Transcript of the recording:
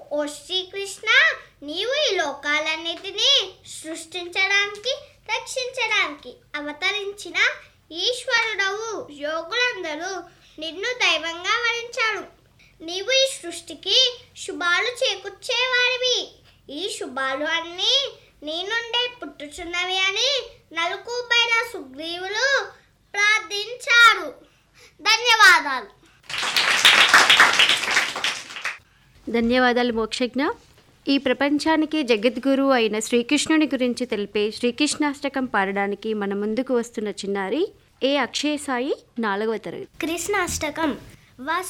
ఓ శ్రీకృష్ణ నీవు ఈ లోకాలన్నిటినీ సృష్టించడానికి రక్షించడానికి అవతరించిన ఈశ్వరుడవు యోగులందరూ నిన్ను దైవంగా వరించాడు నీవు ఈ సృష్టికి శుభాలు చేకూర్చేవాడివి ఈ శుభాలు అన్నీ నీ నుండే పుట్టుచున్నవి అని నలుగుపైన సుగ్రీవులు ప్రార్థించారు ధన్యవాదాలు ధన్యవాదాలు మోక్షజ్ఞ ఈ ప్రపంచానికి జగద్గురు అయిన శ్రీకృష్ణుని గురించి తెలిపే శ్రీకృష్ణాష్టకం పాడడానికి మన ముందుకు వస్తున్న చిన్నారి ఏ అక్షయ సాయి నాలుగవ తరగతి కృష్ణాష్టకం వాసు